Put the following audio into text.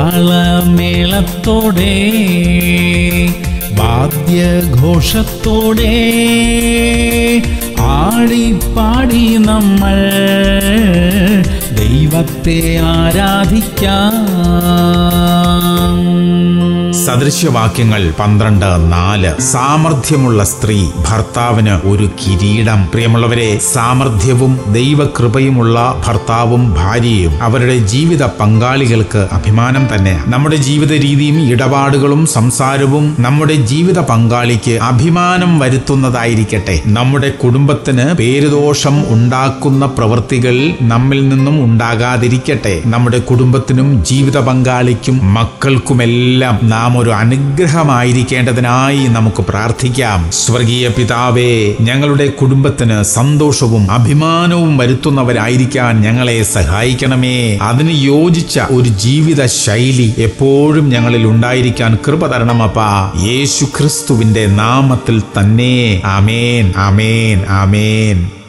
താളമേളത്തോടെ വാദ്യഘോഷത്തോടെ ആടിപ്പാടി നമ്മൾ ദൈവത്തെ ആരാധിക്കാം സദൃശ്യവാക്യങ്ങൾ പന്ത്രണ്ട് നാല് സാമർഥ്യമുള്ള സ്ത്രീ ഭർത്താവിന് ഒരു കിരീടം പ്രിയമുള്ളവരെ സാമർഥ്യവും ദൈവകൃപയുമുള്ള ഭർത്താവും ഭാര്യയും അവരുടെ ജീവിത പങ്കാളികൾക്ക് അഭിമാനം തന്നെ നമ്മുടെ ജീവിത രീതിയും ഇടപാടുകളും സംസാരവും നമ്മുടെ ജീവിത പങ്കാളിക്ക് അഭിമാനം വരുത്തുന്നതായിരിക്കട്ടെ നമ്മുടെ കുടുംബത്തിന് പേരുദോഷം ഉണ്ടാക്കുന്ന പ്രവൃത്തികൾ നമ്മിൽ നിന്നും ഉണ്ടാകാതിരിക്കട്ടെ നമ്മുടെ കുടുംബത്തിനും ജീവിത പങ്കാളിക്കും മക്കൾക്കുമെല്ലാം നാം ഒരു അനുഗ്രഹമായിരിക്കേണ്ടതിനായി നമുക്ക് പ്രാർത്ഥിക്കാം സ്വർഗീയ പിതാവേ ഞങ്ങളുടെ കുടുംബത്തിന് സന്തോഷവും അഭിമാനവും വരുത്തുന്നവരായിരിക്കാൻ ഞങ്ങളെ സഹായിക്കണമേ അതിന് യോജിച്ച ഒരു ജീവിത ശൈലി എപ്പോഴും ഞങ്ങളിൽ ഉണ്ടായിരിക്കാൻ കൃപ തരണമപ്പാ യേശു ക്രിസ്തുവിന്റെ നാമത്തിൽ തന്നെ ആമേൻ ആമേൻ ആമേൻ